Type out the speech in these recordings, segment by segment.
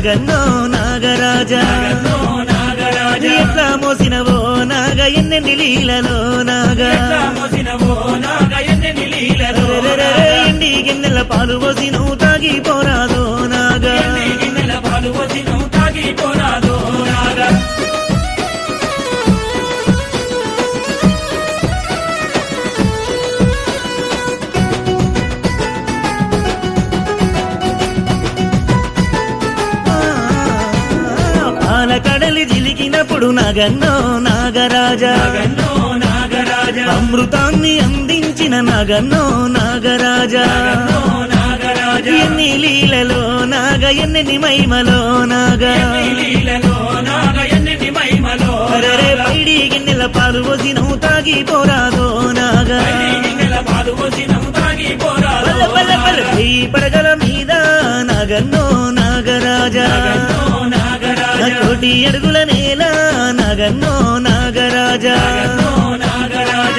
నాగన్నో నాగరాజా నాగన్నో నాగరాజ ఎట్లా మోసినవో నాగ ఎన్నెన్ని లీలలో నాగా ఎట్లా మోసినవో నాగ ఎన్నెన్ని లీలలో రెరెరెరె, ఎండి గిన్నెల పాలు పోసి నువ్వు తాగి పోరాదో నాగా ఎన్ని గిన్నెల పాలు పోసి నువ్వు తాగి పోరాదో నాగ పాల కడలి జిలికినప్పుడు నాగన్నో నాగరాజా నాగన్నో నాగరాజ అమృతాన్ని అందించిన నాగన్నో నాగరాజా నాగన్నో నాగరాజ ఎన్ని లీలలో నాగ ఎన్నెన్ని మహిమలో నాగా ఎన్ని లీలలో నాగ ఎన్నెన్ని మహిమలో అరెరే పైడి గిన్నెల పాలు పోసి నువ్వు తాగి పోరాదో నాగా ఎన్ని గిన్నెల పాలు పోసి నువ్వు తాగి పోరాదో పల్ల పల్ల పల్ల ఈ పడగల మీద నాగన్నో నాగరాజా నాగన్నో నాగరాజ నా కోటి అడుగుల నేల నాగన్నో నాగరాజా నాగన్నో నాగరాజ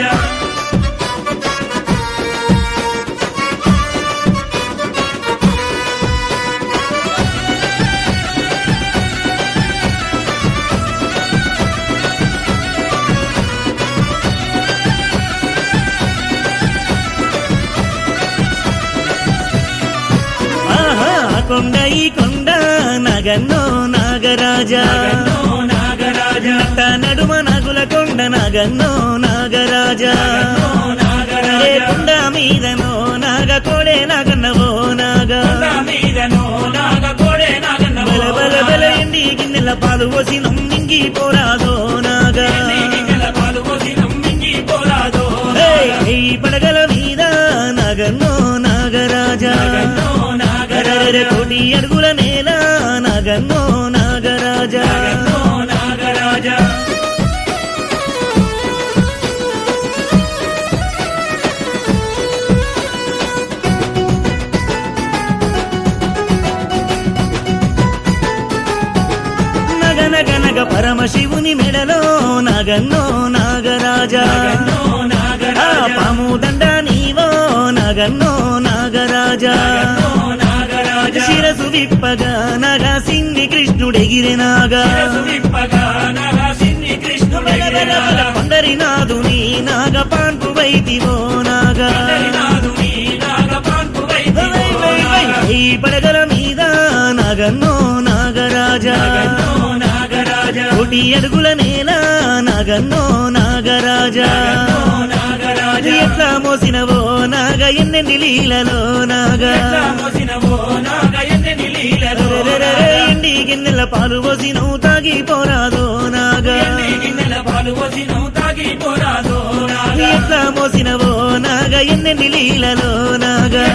ఆహా ఆ కొండ ఈ కొండ నాగన్నో నాగరాజా నాగన్నో నాగరాజ నట్ట నడుమ నాగుల కొండ నాగన్నో నాగరాజా నాగన్నో ఏ నాగరాజ కొండ మీదనో నాగ కోడే నాగన్నవో నాగా కొండ మీదనో నాగ కోడే నాగన్నవో బల బల బల ఎండి గిన్నెల పాలు పోసి నమ్మింగి పోరాదో నాగా ఎన్ని గిన్నెల పాలు పోసి నమ్మింగి పోరాదో ఏయ్, ఈ పడగల మీద నాగన్నో నాగరాజా నాగన్నో నాగరాజ అరెరెరె కోటి అడుగుల నేల నాగన్నో నాగరాజా నాగన్నో నాగరాజ నగ నగ నగ పరమశివుని మెడలో నాగన్నో నాగరాజా నాగన్నో ఆ నాగరాజ పాము దండ నీవో నాగన్నో నాగరాజా నాగన్నో నాగరాజ శిరసు విప్పగా నగా సింగి కృష్ణుడెగిరినాగా శిరసు విప్పగా నరసింహి కృష్ణుడెగిరినాగా. పండరినాథుని నాగ పాన్పు వైతివో నాగా హరినాథుని నాగపాన్పు వైదివో వై, వై, వై, ఈ పడగల మీద నాగన్నో నాగరాజా నాగన్నో నాగరాజ కోటి అడుగుల నేల నాగన్నో నాగరాజా నాగన్నో నాగరాజ ఎట్లా మోసినవో నాగ ఎన్నెన్ని లీలలో నాగా ఎట్లా మోసినవో నాగ ఎన్నెన్ని లీలలో రెరెరెరె, ఎండి గిన్నెల పాలు పోసి నువ్వు తాగి పోరాదో నాగా ఎన్ని గిన్నెల పాలు పోసి నువ్వు తాగి పోరాదో నాగ ఎట్లా మోసినవో నాగ ఎన్నెన్ని లీలలో నాగా